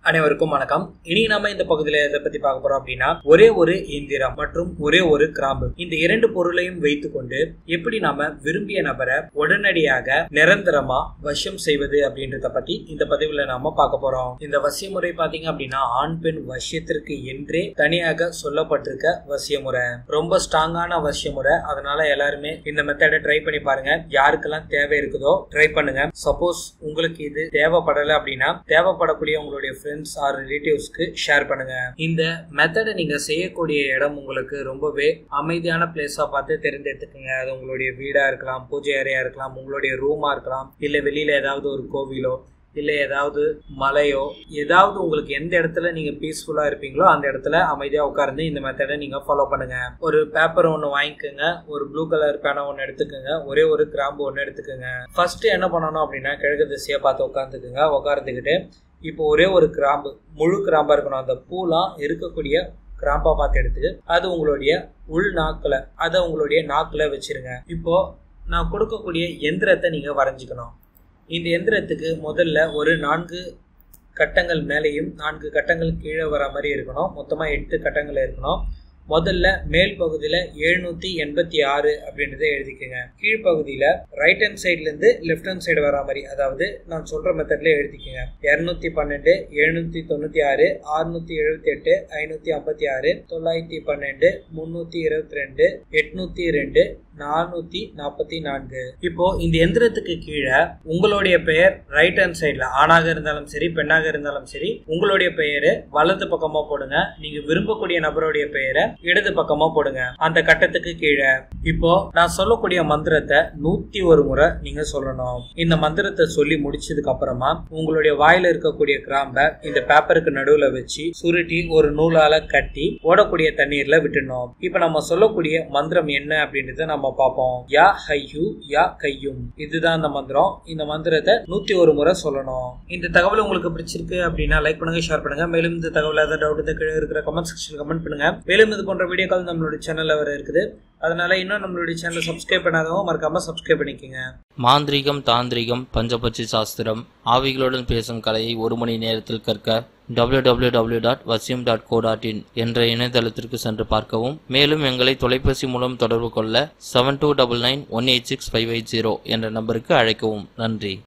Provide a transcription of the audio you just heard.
அனைவருக்கும் வணக்கம் இனி நாம இந்த பகுதியில எதை பத்தி பார்க்க போறோம் அப்படின்னா ஒரே ஒரு இயந்திரம் மற்றும் ஒரே ஒரு கிராம்பு இந்த இரண்டு பொருளையும் வைத்துக்கொண்டு எப்படி நாம விரும்பிய நபரை உடனடியாக நிரந்தரமா வசியம் செய்வது அப்படின்றத பத்தி இந்த பதிவுல நாம பார்க்க போறோம் இந்த வசிய முறை பாத்தீங்க அப்படின்னா ஆண் பெண் வசியத்திற்கு என்றே தனியாக சொல்லப்பட்டிருக்க வசிய முறை ரொம்ப ஸ்ட்ராங்கான வசிய முறை அதனால எல்லாருமே இந்த மெத்தடை ட்ரை பண்ணி பாருங்க யாருக்கெல்லாம் தேவை இருக்குதோ ட்ரை பண்ணுங்க சப்போஸ் உங்களுக்கு இது தேவைப்படலை அப்படின்னா தேவைப்படக்கூடிய உங்களுடைய ஃப்ரெண்ட்ஸ் ஆர் ரிலேட்டிவ்ஸ்க்கு ஷேர் பண்ணுங்க இந்த மெத்தடை நீங்க செய்யக்கூடிய இடம் உங்களுக்கு ரொம்பவே அமைதியான பிளேஸா பார்த்து தெரிந்தெடுத்துக்கங்க அது உங்களுடைய வீடா இருக்கலாம் பூஜை அறையா இருக்கலாம் உங்களுடைய ரூமா இருக்கலாம் இல்ல வெளியில ஏதாவது ஒரு கோவிலோ இல்லை ஏதாவது மலையோ ஏதாவது உங்களுக்கு எந்த இடத்துல நீங்கள் பீஸ்ஃபுல்லாக இருப்பீங்களோ அந்த இடத்துல அமைதியாக உட்கார்ந்து இந்த மெத்தடை நீங்கள் ஃபாலோ பண்ணுங்க ஒரு பேப்பர் ஒன்று வாங்கிக்கோங்க ஒரு ப்ளூ கலர் பேனை ஒன்று எடுத்துக்கோங்க ஒரே ஒரு கிராம்பு ஒன்று எடுத்துக்கோங்க ஃபர்ஸ்ட் என்ன பண்ணணும் அப்படின்னா கிழக்கு திசையை பார்த்து உட்காந்துக்குங்க உட்காந்துக்கிட்டு இப்போ ஒரே ஒரு கிராம்பு முழு கிராம்பா இருக்கணும் அந்த பூலாம் இருக்கக்கூடிய கிராம்பா பார்த்து எடுத்து அது உங்களுடைய உள் நாக்கில் அதை உங்களுடைய நாக்கில் வச்சிருங்க இப்போ நான் கொடுக்கக்கூடிய எந்திரத்தை நீங்கள் வரைஞ்சிக்கணும் இந்த எந்திரத்துக்கு முதல்ல ஒரு நான்கு கட்டங்கள் மேலேயும் நான்கு கட்டங்கள் கீழே வர மாதிரி இருக்கணும் மொத்தமாக எட்டு கட்டங்கள் இருக்கணும் முதல்ல மேல் பகுதியில் எழுநூத்தி எண்பத்தி ஆறு அப்படின்றத எழுதிக்கோங்க கீழ்ப்பகுதியில் ரைட் ஹேண்ட் சைட்லேருந்து லெஃப்ட் ஹேண்ட் சைடு வர மாதிரி அதாவது நான் சொல்கிற மெத்தட்ல எழுதிக்கோங்க இரநூத்தி பன்னெண்டு எழுநூத்தி தொண்ணூற்றி ஆறு அறுநூத்தி எழுபத்தி எட்டு ஐநூற்றி ஐம்பத்தி ஆறு தொள்ளாயிரத்தி பன்னெண்டு முந்நூற்றி இருபத்தி ரெண்டு எட்நூத்தி ரெண்டு நானூத்தி நாற்பத்தி நான்கு இப்போ இந்த எந்திரத்துக்கு கீழே உங்களுடைய பெயர் ரைட் ஹேண்ட் சைட்ல ஆணாக இருந்தாலும் சரி பெண்ணாக இருந்தாலும் சரி உங்களுடைய பெயரை வலது பக்கமா போடுங்க நீங்க விரும்பக்கூடிய நபருடைய பெயரை இடது பக்கமா போடுங்க அந்த கட்டத்துக்கு கீழே இப்போ நான் சொல்லக்கூடிய மந்திரத்தை நூத்தி ஒரு முறை நீங்க சொல்லணும் இந்த மந்திரத்தை சொல்லி முடிச்சதுக்கு அப்புறமா உங்களுடைய வாயில இருக்கக்கூடிய கிராம்பை இந்த பேப்பருக்கு நடுவுல வச்சு சுருட்டி ஒரு நூலால கட்டி ஓடக்கூடிய தண்ணீர்ல விட்டுணும் இப்ப நம்ம சொல்லக்கூடிய மந்திரம் என்ன அப்படின்றத நம்ம பார்ப்போம் யா ஹையு யா கையும் இதுதான் அந்த மந்திரம் இந்த மந்திரத்தை நூத்தி ஒரு முறை சொல்லணும் இந்த தகவல் உங்களுக்கு பிடிச்சிருக்கு அப்படின்னா லைக் பண்ணுங்க ஷேர் பண்ணுங்க மேலும் இந்த தகவல் ஏதாவது டவுட் கீழே இருக்கிற கமெண்ட் செக்ஷன் கமெண்ட் பண்ணுங்க மேலும் இது போன்ற வீடியோக்கள் நம்மளுடைய சேனல்ல வர இருக்குது அதனால இன்னும் நம்மளுடைய சேனலை சப்ஸ்கிரைப் பண்ணாதவங்க மறக்காம சப்ஸ்கிரைப் பண்ணிக்கோங்க மாந்திரீகம் தாந்திரிகம் பஞ்சபட்சி சாஸ்திரம் ஆவிகளுடன் பேசும் கலையை ஒரு மணி நேரத்தில் கற்க www.vasim.co.in டாட் வசியம் டாட் கோ டாட் இன் என்ற இணையதளத்திற்கு சென்று பார்க்கவும் மேலும் எங்களை தொலைபேசி மூலம் தொடர்பு கொள்ள seven two double nine one eight six five eight zero என்ற நம்பருக்கு அழைக்கவும் நன்றி